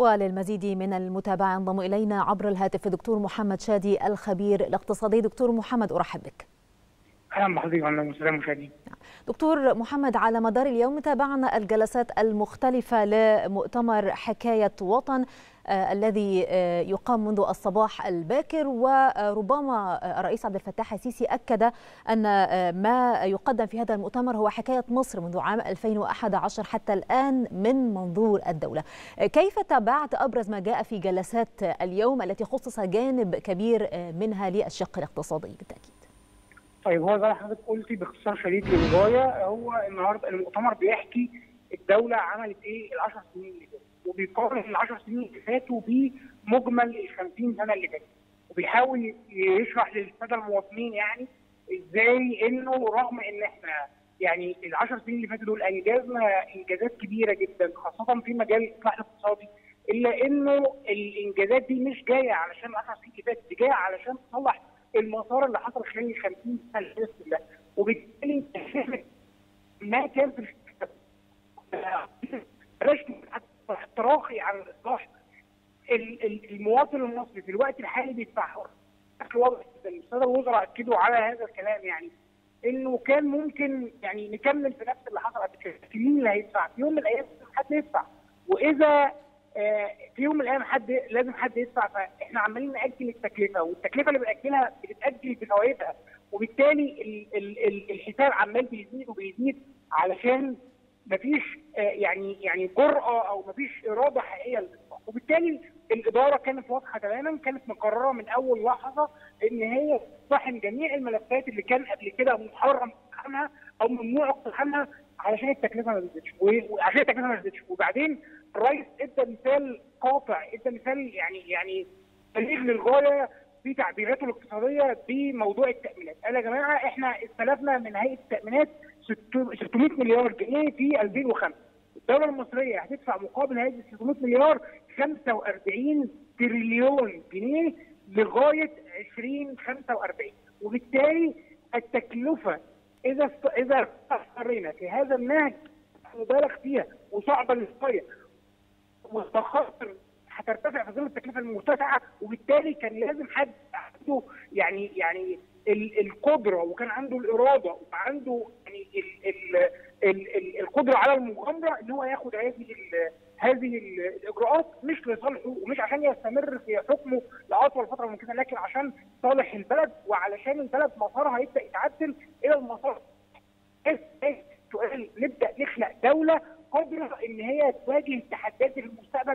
وللمزيد من المتابعة ينضم إلينا عبر الهاتف الدكتور محمد شادي الخبير الاقتصادي دكتور محمد أرحب بك اهلا بحضرتك واهلا وسهلا مشاهدين دكتور محمد على مدار اليوم تابعنا الجلسات المختلفة لمؤتمر حكاية وطن آه الذي آه يقام منذ الصباح الباكر وربما آه الرئيس عبد الفتاح السيسي أكد أن ما يقدم في هذا المؤتمر هو حكاية مصر منذ عام 2011 حتى الآن من منظور الدولة كيف تابعت أبرز ما جاء في جلسات اليوم التي خصص جانب كبير منها للشق الاقتصادي بالتأكيد طيب هو زي ما حضرتك قلتي باختصار شديد للغايه هو النهارده المؤتمر بيحكي الدوله عملت ايه ال 10 سنين اللي فاتوا وبيقارن ال 10 سنين اللي فاتوا بمجمل ال 50 سنه اللي فاتوا وبيحاول يشرح للساده المواطنين يعني ازاي انه رغم ان احنا يعني ال 10 سنين اللي فاتوا دول انجزنا انجازات كبيره جدا خاصه في مجال الاصلاح الاقتصادي الا انه الانجازات دي مش جايه علشان ال 10 سنين اللي فاتت دي جايه علشان تصلح المسار اللي حصل خلال ال 50 سنه اللي كلها وبالتالي ما كان في بلاش تراخي عن الاصلاح المواطن المصري في الوقت الحالي بيدفع بشكل واضح جدا الساده الوزراء اكدوا على هذا الكلام يعني انه كان ممكن يعني نكمل في نفس اللي حصل قبل كده مين اللي هيدفع؟ في يوم من الايام حد يدفع واذا في يوم من الايام حد لازم حد يدفع فاحنا عمالين ناجل التكلفه والتكلفه اللي بناجلها بتتاجل بفوائدها وبالتالي ال ال ال الحساب عمال بيزيد وبيزيد علشان مفيش يعني يعني جرأه او مفيش اراده حقيقيه للاصلاح وبالتالي الاداره كانت واضحه تماما كانت مقرره من اول لحظه ان هي تطحن جميع الملفات اللي كان قبل كده محرم اقتحامها او ممنوع اقتحامها علشان التكلفه ما تزيدش وعشان التكلفه ما تزيدش وبعدين الرئيس ادى مثال قاطع ادى مثال يعني يعني بليغ للغايه في تعبيراته الاقتصاديه بموضوع التامينات قال يا جماعه احنا استلفنا من هيئه التامينات 600 مليار جنيه في 2005 الدوله المصريه هتدفع مقابل هذه 600 مليار 45 تريليون جنيه لغايه 2045 وبالتالي التكلفه اذا است... اذا استقرينا في هذا النهج مبالغ فيها وصعبه للغايه والمخاطر هترتفع في ظل التكلفه المرتفعه وبالتالي كان لازم حد عنده يعني يعني ال القدره وكان عنده الاراده وعنده يعني ال ال ال ال القدره على المغامره ان هو ياخد هذه هذه الاجراءات مش لصالحه ومش عشان يستمر في حكمه لاطول فتره ممكنه لكن عشان صالح البلد وعلشان البلد مسارها يبدا يتعدل الى المسار سؤال نبدا نخلق دوله قادره ان هي تواجه التحديات في المستقبل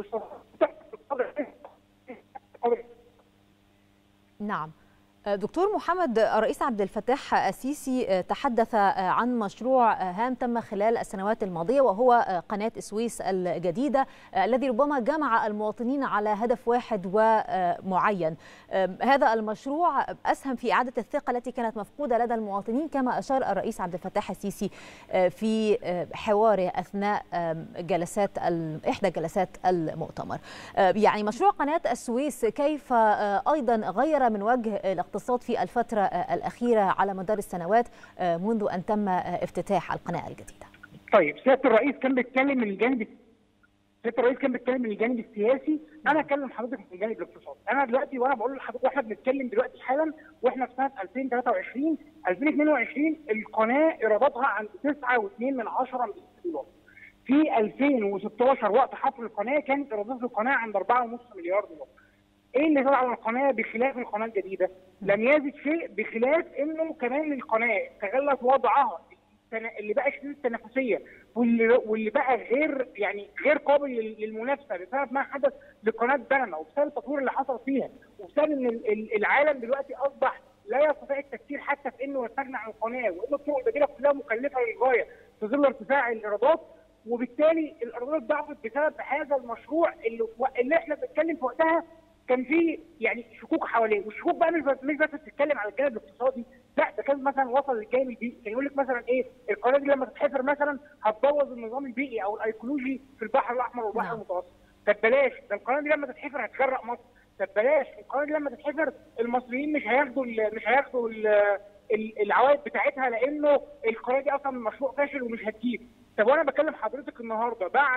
نعم دكتور محمد الرئيس عبد الفتاح السيسي تحدث عن مشروع هام تم خلال السنوات الماضية وهو قناة السويس الجديدة الذي ربما جمع المواطنين على هدف واحد ومعين هذا المشروع أسهم في إعادة الثقة التي كانت مفقودة لدى المواطنين كما أشار الرئيس عبد الفتاح السيسي في حواره أثناء جلسات إحدى جلسات المؤتمر يعني مشروع قناة السويس كيف أيضا غير من وجه الاقتصاد في الفترة الأخيرة على مدار السنوات منذ أن تم افتتاح القناة الجديدة طيب سيادة الرئيس كان بيتكلم من الجانب سيادة الرئيس كان بيتكلم من الجانب السياسي أنا أكلم حضرتك من الجانب الاقتصادي أنا دلوقتي وأنا بقول لحضرتك وإحنا بنتكلم دلوقتي حالا وإحنا في سنة 2023 2022 القناة إيراداتها عند 9.2 من 10 مليون دولار في 2016 وقت حفر القناة كانت إيرادات القناة عند 4.5 مليار دولار ايه اللي طلع من القناه بخلاف القناه الجديده؟ لم يزد شيء بخلاف انه كمان القناه استغلت وضعها اللي بقى شديد التنافسيه واللي واللي بقى غير يعني غير قابل للمنافسه بسبب ما حدث لقناه بنما وبسبب التطوير اللي حصل فيها وبسبب ان العالم دلوقتي اصبح لا يستطيع التفكير حتى في انه يستغنى عن القناه وان الطرق البديله كلها مكلفه للغايه في ظل ارتفاع الايرادات وبالتالي الايرادات ضعفت بسبب هذا المشروع اللي, اللي احنا بنتكلم في وقتها كان في يعني شكوك حواليه والشكوك بقى مش مش بس بتتكلم على الجانب الاقتصادي لا ده كان مثلا وصل للجانب البيئي كان يقول لك مثلا ايه القناه دي لما تتحفر مثلا هتبوظ النظام البيئي او الايكولوجي في البحر الاحمر والبحر المتوسط طب بلاش ده القناه دي لما تتحفر هتغرق مصر طب بلاش القناه دي لما تتحفر المصريين مش هياخدوا ال مش هياخدوا ال العوائد بتاعتها لانه القناه دي اصلا مشروع فاشل ومش هتجيب طب وانا بكلم حضرتك النهارده بعد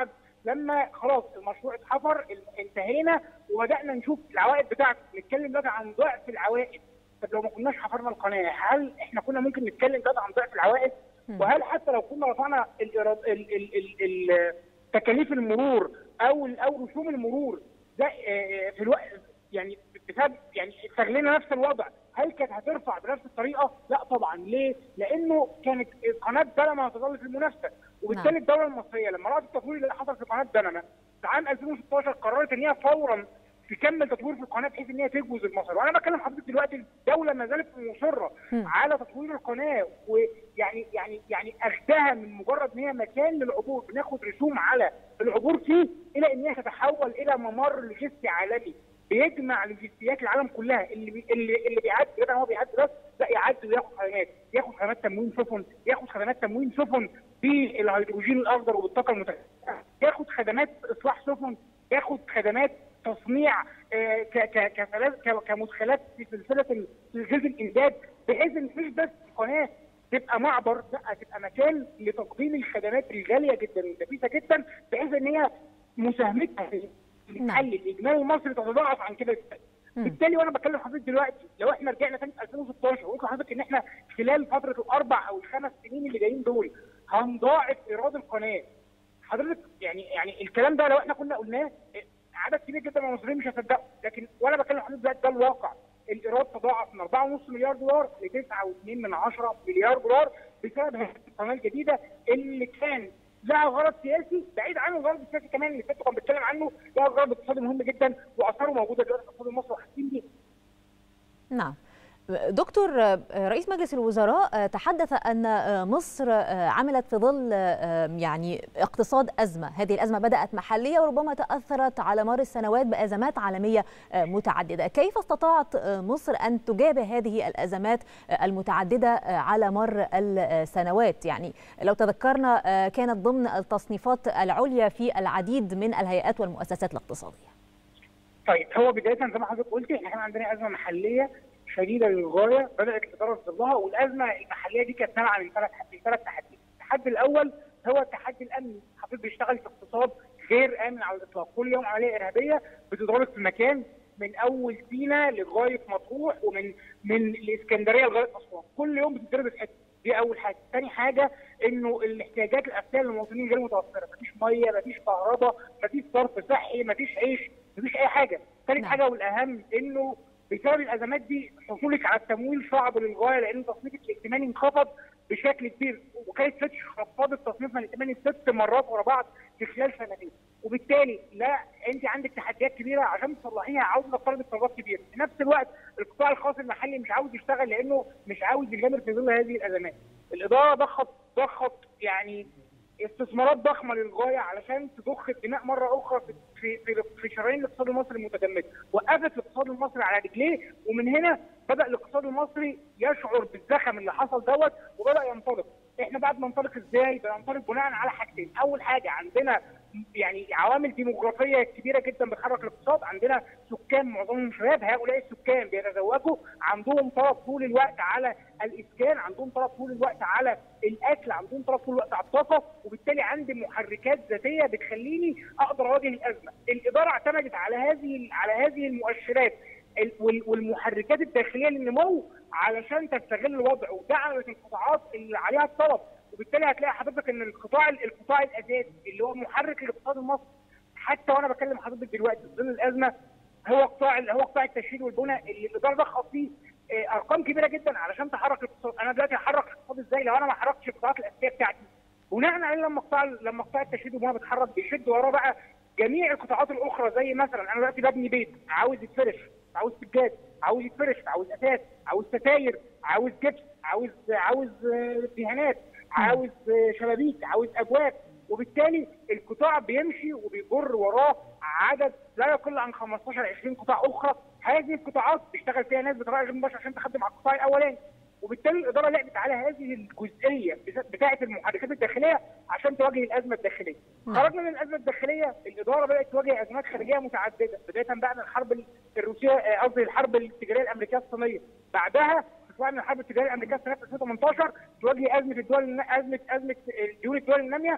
لما خلاص المشروع اتحفر انتهينا وبدانا نشوف العوائد بتاعته نتكلم دلوقتي عن ضعف العوائد طب لو ما كناش حفرنا القناه هل احنا كنا ممكن نتكلم دلوقتي عن ضعف العوائد وهل حتى لو كنا رفعنا الإيراد... ال... ال... ال... ال... تكاليف المرور او او رسوم المرور ده في الوقت يعني بسبب يعني استغلنا نفس الوضع هل كانت هترفع بنفس الطريقه؟ لا طبعا ليه؟ لانه كانت قناه بنما هتظل في المنافسه وبالتالي نعم. الدوله المصريه لما رأت التطوير اللي حصل في قناه بنما في عام 2016 قررت ان هي فورا تكمل تطوير في القناه بحيث ان هي تجوز المصري وانا بكلم حضرتك دلوقتي الدوله ما زالت مصره على تطوير القناه ويعني يعني يعني اخدها من مجرد ان هي مكان للعبور بناخد رسوم على العبور فيه الى ان هي تتحول الى ممر لوجستي عالمي بيجمع لوجستيات العالم كلها اللي بي اللي اللي بيعدي بدل هو بيعدي بس لا يعدي وياخد خدمات ياخد خدمات تموين سفن ياخد خدمات تموين سفن بالهيدروجين الاخضر وبالطاقه المتجدده ياخد خدمات اصلاح سفن ياخد خدمات تصنيع كمدخلات في سلسله سلسله الامداد بحيث ان مش بس القناه تبقى معبر لا تبقى مكان لتقديم الخدمات الغاليه جدا والنفيسه جدا بحيث ان هي مساهمتها في الحل الاجمالي المصري تتضاعف عن كده بالتالي وانا بكلم حضرتك دلوقتي لو احنا رجعنا تاني 2016 وقلت لحضرتك ان احنا خلال فتره الاربع او الخمس سنين اللي جايين دول هنضاعف ايراد القناه حضرتك يعني يعني الكلام ده لو احنا كنا قلناه عدد كبير جدا من المصريين مش هيصدقوا لكن وانا بكلم حضرتك دلوقتي ده الواقع الايراد تضاعف من 4.5 مليار دولار ل 9.2 من 10 مليار دولار بسبب هذه القناه الجديده اللي كان لها غرض سياسي بعيد عن الغرض السياسي كمان اللي فاتوا كان بيتكلم عنه لها غرض اقتصادي مهم جدا واثاره موجوده دلوقتي في الاقتصاد المصري وحاسين بيه. نعم. دكتور رئيس مجلس الوزراء تحدث ان مصر عملت في ظل يعني اقتصاد ازمه، هذه الازمه بدات محليه وربما تاثرت على مر السنوات بازمات عالميه متعدده، كيف استطاعت مصر ان تجابه هذه الازمات المتعدده على مر السنوات؟ يعني لو تذكرنا كانت ضمن التصنيفات العليا في العديد من الهيئات والمؤسسات الاقتصاديه. طيب هو بدايه زي ما حضرتك قلتي احنا كان عندنا ازمه محليه شديده للغايه بدات الاداره ضدها والازمه المحليه دي كانت نابعه من ثلاث من ثلاث تحديات، التحدي الاول هو التحدي الامني، حضرتك بيشتغل في اقتصاد غير امن على الاطلاق، كل يوم عمليه ارهابيه بتضربك في مكان من اول سينا لغايه مطروح ومن من الاسكندريه لغايه اسوان، كل يوم بتتضرب في حته، دي اول حاجه، ثاني حاجه انه الاحتياجات الاساسيه للمواطنين غير متوفره، مفيش ميه، مفيش كهرباء، مفيش صرف صحي، مفيش عيش، مفيش اي حاجه، ثالث نعم. حاجه والاهم انه بسبب الازمات دي حصولك على التمويل صعب للغايه لان تصنيفك الائتماني انخفض بشكل كبير وكانت فيتش خفضت تصنيفنا الائتماني ست مرات ورا بعض في خلال سنتين وبالتالي لا انت عندك تحديات كبيره عشان تصلحيها عاوزه تقترض اقتراضات كبيره في نفس الوقت القطاع الخاص المحلي مش عاوز يشتغل لانه مش عاوز يغامر في ظل هذه الازمات الاداره ضخت ضخت يعني استثمارات ضخمه للغايه علشان تضخ الدماء مره اخرى في في في شرايين الاقتصاد المصري المتجمده، وقفت الاقتصاد المصري على رجليه ومن هنا بدا الاقتصاد المصري يشعر بالزخم اللي حصل دوت وبدا ينطلق، احنا بعد ما ننطلق ازاي؟ بننطلق بناء على حاجتين، اول حاجه عندنا يعني عوامل ديموغرافيه كبيره جدا بتحرك الاقتصاد، عندنا سكان معظمهم شباب، هؤلاء السكان بيتزوجوا عندهم طلب طول الوقت على الاسكان، عندهم طلب طول الوقت على الاكل، عندهم طلب طول الوقت على الطاقه، وبالتالي عندي محركات ذاتيه بتخليني اقدر اواجه الازمه، الاداره اعتمدت على هذه على هذه المؤشرات والمحركات الداخليه للنمو علشان تستغل الوضع ودعمت القطاعات اللي عليها الطلب وبالتالي هتلاقي حضرتك ان القطاع القطاع الاساسي اللي هو محرك الاقتصاد المصري حتى وانا بكلم حضرتك دلوقتي في ظل الازمه هو قطاع هو قطاع التشييد والبناء اللي الاداره ضخت فيه ارقام كبيره جدا علشان تحرك الاقتصاد انا دلوقتي هحرك الاقتصاد ازاي لو انا ما حركتش القطاعات الاساسيه بتاعتي بناء عليه لما قطاع لما قطاع التشييد والبناء بيتحرك بيشد وراه بقى جميع القطاعات الاخرى زي مثلا انا دلوقتي ببني بيت عاوز يتفرش عاوز سجاد عاوز يتفرش عاوز اساس عاوز ستاير عاوز جبس عاوز عاوز دهانات عاوز شبابيك عاوز ابواب وبالتالي القطاع بيمشي وبيجر وراه عدد لا يقل عن 15 20 قطاع اخرى هذه القطاعات بيشتغل فيها ناس بطريقه غير مباشره عشان تخدم على القطاع الاولاني وبالتالي الاداره لعبت على هذه الجزئيه بتاعه المحركات الداخليه عشان تواجه الازمه الداخليه. خرجنا من الازمه الداخليه الاداره بدات تواجه ازمات خارجيه متعدده بدايه بعد الحرب الروسيه قصدي الحرب التجاريه الامريكيه الصينيه بعدها تطلع من الحرب التجاريه الامريكيه سنه 2018 تواجه ازمه الدول ازمه ازمه ديون الدول الناميه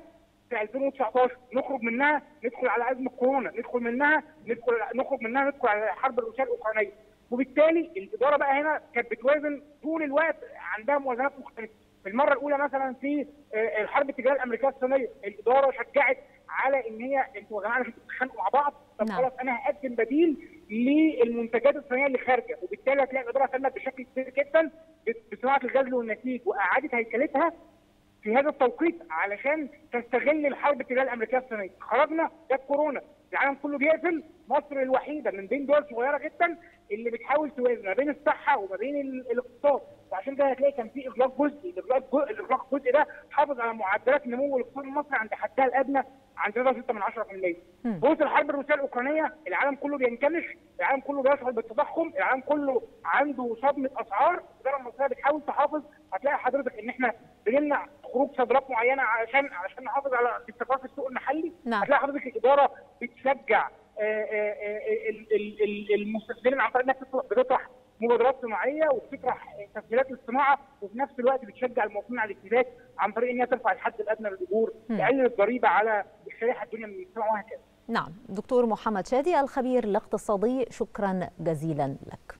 في 2019 نخرج منها ندخل على ازمه كورونا ندخل منها ندخل نخرج منها ندخل على حرب الروسيه الاوكرانيه وبالتالي الاداره بقى هنا كانت بتوازن طول الوقت عندها موازنات مختلفه في المره الاولى مثلا في الحرب التجاريه الامريكيه الصينيه الاداره شجعت على ان هي انتوا يا جماعه مش بتتخانقوا مع بعض طب خلاص انا هقدم بديل للمنتجات الصينيه اللي خارجه وبالتالي هتلاقي الاداره اهتمت بشكل كبير جدا بصناعه الغزل والنسيج واعاده هيكلتها في هذا التوقيت علشان تستغل الحرب التجاريه الامريكيه الصينيه خرجنا جت كورونا العالم كله بيقفل مصر الوحيده من بين دول صغيره جدا اللي بتحاول توازن ما بين الصحه وما بين الاقتصاد وعشان كده هتلاقي كان في اغلاق جزئي الاغلاق الاغلاق الجزئي ده حافظ على معدلات نمو الاقتصاد المصري عند حدها الادنى عند 3.6 من 10% بوز الحرب الروسيه الاوكرانيه العالم كله بينكمش العالم كله بيشعر بالتضخم العالم كله عنده صدمه اسعار الاداره المصريه بتحاول تحافظ هتلاقي حضرتك ان احنا بنمنع خروج صادرات معينه علشان علشان نحافظ على استقرار في السوق المحلي نعم. هتلاقي حضرتك الاداره بتشجع المستثمرين عن طريق انها بتطرح مبادرات صناعيه وبتطرح تسهيلات للصناعه وفي نفس الوقت بتشجع المواطنين على الاستهلاك عن طريق ان هي ترفع الحد الادنى للاجور تقلل الضريبه على الشريحه الدنيا من المجتمع وهكذا. نعم دكتور محمد شادي الخبير الاقتصادي شكرا جزيلا لك.